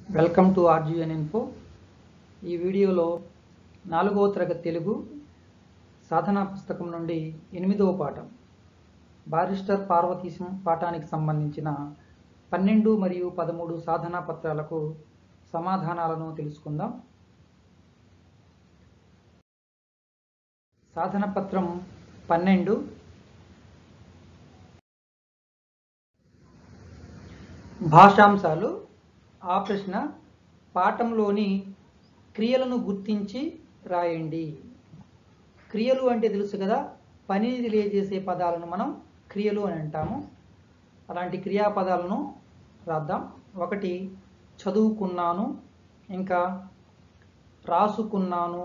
welcome to RGN info ఈ వీడియోలో నాలుగవ తరగతి తెలుగు సాధనా పుస్తకం నుండి ఎనిమిదవ పాఠం బారిస్టర్ పార్వతీశం పాఠానికి సంబంధించిన పన్నెండు మరియు పదమూడు సాధనా పత్రాలకు సమాధానాలను తెలుసుకుందాం సాధన పత్రం పన్నెండు భాషాంశాలు ఆ ప్రశ్న పాఠంలోని క్రియలను గుర్తించి రాయండి క్రియలు అంటే తెలుసు కదా పనిని తెలియజేసే పదాలను మనం క్రియలు అని అంటాము అలాంటి క్రియాపదాలను రాద్దాం ఒకటి చదువుకున్నాను ఇంకా రాసుకున్నాను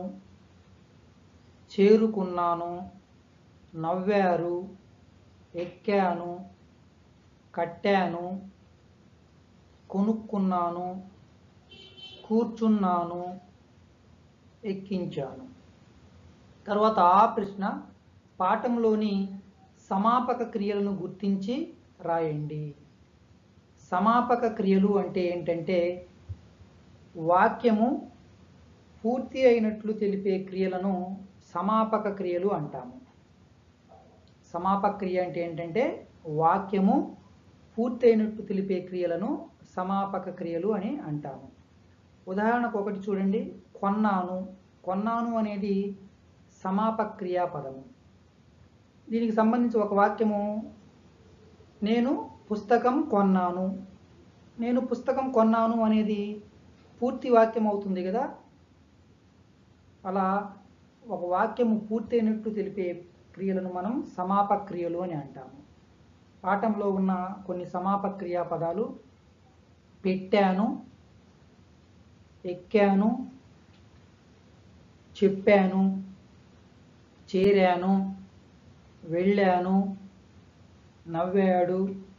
చేరుకున్నాను నవ్వారు ఎక్కాను కట్టాను కొనుక్కున్నాను కూర్చున్నాను ఎక్కించాను తర్వాత ఆ ప్రశ్న పాఠంలోని సమాపక క్రియలను గుర్తించి రాయండి సమాపక క్రియలు అంటే ఏంటంటే వాక్యము పూర్తి అయినట్లు తెలిపే క్రియలను సమాపక క్రియలు అంటాము సమాపక క్రియ అంటే ఏంటంటే వాక్యము పూర్తయినట్టు తెలిపే క్రియలను సమాపక క్రియలు అని అంటాము ఉదాహరణకు ఒకటి చూడండి కొన్నాను కొన్నాను అనేది సమాపక క్రియా పదము దీనికి సంబంధించి ఒక వాక్యము నేను పుస్తకం కొన్నాను నేను పుస్తకం కొన్నాను అనేది పూర్తి వాక్యం అవుతుంది కదా అలా ఒక వాక్యము పూర్తయినట్టు తెలిపే క్రియలను మనం సమాపక క్రియలు అని అంటాము పాఠంలో ఉన్న కొన్ని సమాపక క్రియా పదాలు పెట్టాను ఎక్కాను చెప్పాను చేరాను వెళ్ళాను నవ్వాడు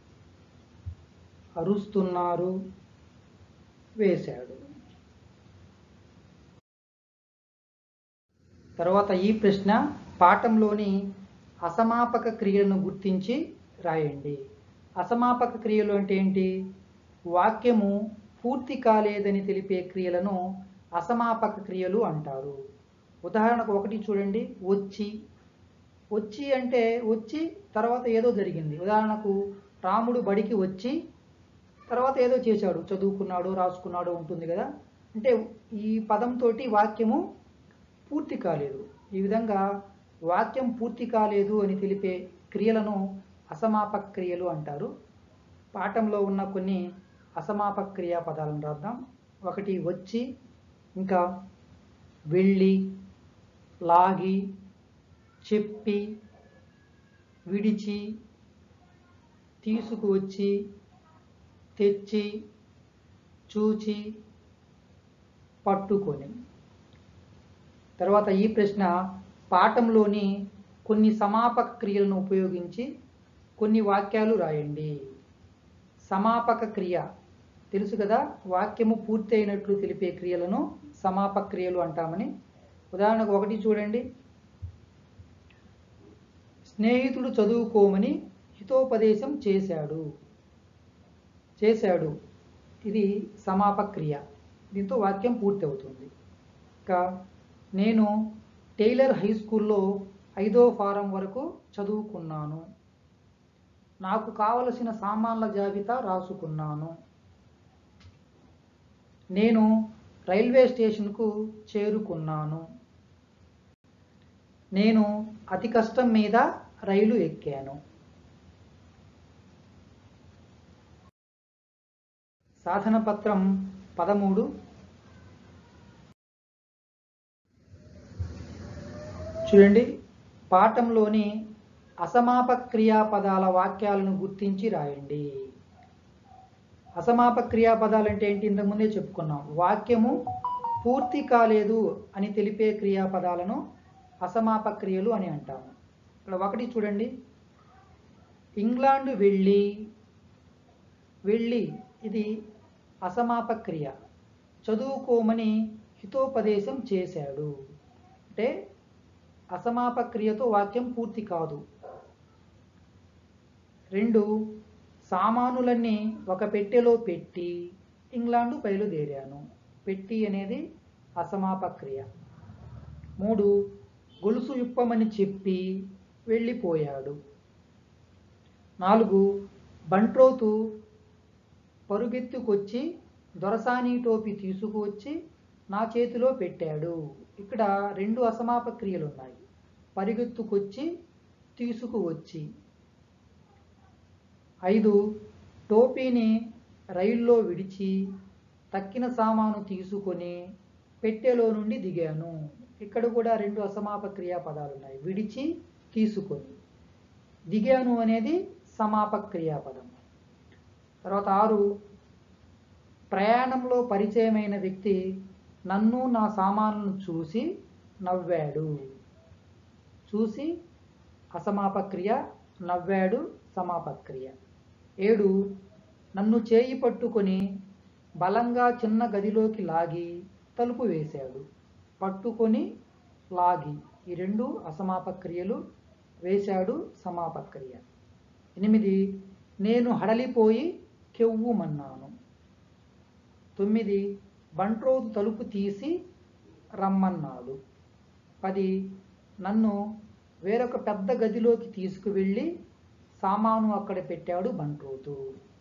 అరుస్తున్నారు వేశాడు తర్వాత ఈ ప్రశ్న పాఠంలోని అసమాపక క్రియలను గుర్తించి రాయండి అసమాపక క్రియలు అంటే ఏంటి వాక్యము పూర్తి కాలేదని తెలిపే క్రియలను అసమాపక క్రియలు అంటారు ఉదాహరణకు ఒకటి చూడండి వచ్చి వచ్చి అంటే వచ్చి తర్వాత ఏదో జరిగింది ఉదాహరణకు రాముడు బడికి వచ్చి తర్వాత ఏదో చేశాడు చదువుకున్నాడు రాసుకున్నాడు ఉంటుంది కదా అంటే ఈ పదంతో వాక్యము పూర్తి కాలేదు ఈ విధంగా వాక్యం పూర్తి కాలేదు అని తెలిపే క్రియలను అసమాపక క్రియలు అంటారు పాఠంలో ఉన్న కొన్ని అసమాపక క్రియా పదాలను రాద్దాం ఒకటి వచ్చి ఇంకా వెళ్ళి లాగి చెప్పి విడిచి తీసుకువచ్చి తెచ్చి చూచి పట్టుకొని తర్వాత ఈ ప్రశ్న పాఠంలోని కొన్ని సమాపక క్రియలను ఉపయోగించి కొన్ని వాక్యాలు రాయండి సమాపక క్రియ తెలుసు కదా వాక్యము పూర్తి అయినట్లు తెలిపే క్రియలను సమాపక క్రియలు అంటామని ఉదాహరణకు ఒకటి చూడండి స్నేహితుడు చదువుకోమని హితోపదేశం చేశాడు చేశాడు ఇది సమాపక క్రియ దీంతో వాక్యం పూర్తి అవుతుంది ఇంకా నేను టైలర్ హై స్కూల్లో ఐదో ఫారం వరకు చదువుకున్నాను నాకు కావలసిన సామాన్ల జాబితా రాసుకున్నాను నేను రైల్వే స్టేషన్కు చేరుకున్నాను నేను అతి కష్టం మీద రైలు ఎక్కాను సాధన పత్రం పదమూడు చూడండి పాఠంలోని అసమాపక క్రియాపదాల వాక్యాలను గుర్తించి రాయండి అసమాపక క్రియాపదాలు అంటే ఏంటి ఇంతకుముందే చెప్పుకున్నాం వాక్యము పూర్తి కాలేదు అని తెలిపే క్రియాపదాలను అసమాపక క్రియలు అని అంటాము ఇక్కడ ఒకటి చూడండి ఇంగ్లాండ్ వెళ్ళి వెళ్ళి ఇది అసమాపక క్రియ చదువుకోమని హితోపదేశం చేశాడు అంటే అసమాపక క్రియతో వాక్యం పూర్తి కాదు రెండు సామానులన్నీ ఒక పెట్టెలో పెట్టి ఇంగ్లాండు బయలుదేరాను పెట్టి అనేది అసమాపక క్రియ మూడు గొలుసు విప్పమని చెప్పి వెళ్ళిపోయాడు నాలుగు బంట్రోతు పరుగెత్తుకొచ్చి దొరసాని టోపీ తీసుకువచ్చి నా చేతిలో పెట్టాడు ఇక్కడ రెండు అసమాపక క్రియలు ఉన్నాయి పరిగెత్తుకొచ్చి తీసుకువచ్చి ఐదు టోపీని రైల్లో విడిచి తక్కిన సామాను తీసుకొని పెట్టెలో నుండి దిగాను ఇక్కడ కూడా రెండు అసమాపక క్రియాపదాలు ఉన్నాయి విడిచి తీసుకొని దిగాను అనేది సమాపక క్రియాపదం తర్వాత ఆరు ప్రయాణంలో పరిచయమైన వ్యక్తి నన్ను నా సామాన్లను చూసి నవ్వాడు చూసి అసమాపక క్రియ నవ్వాడు సమాపక క్రియ ఏడు నన్ను చేయి పట్టుకొని బలంగా చిన్న గదిలోకి లాగి తలుపు వేశాడు పట్టుకొని లాగి ఈ రెండు అసమాపక క్రియలు వేశాడు సమాపక క్రియ ఎనిమిది నేను హడలిపోయి కెవ్వుమన్నాను తొమ్మిది బంట్రోజు తలుపు తీసి రమ్మన్నాడు పది నన్ను వేరొక పెద్ద గదిలోకి తీసుకువెళ్ళి సామాను అక్కడ పెట్టాడు బంట్రోతు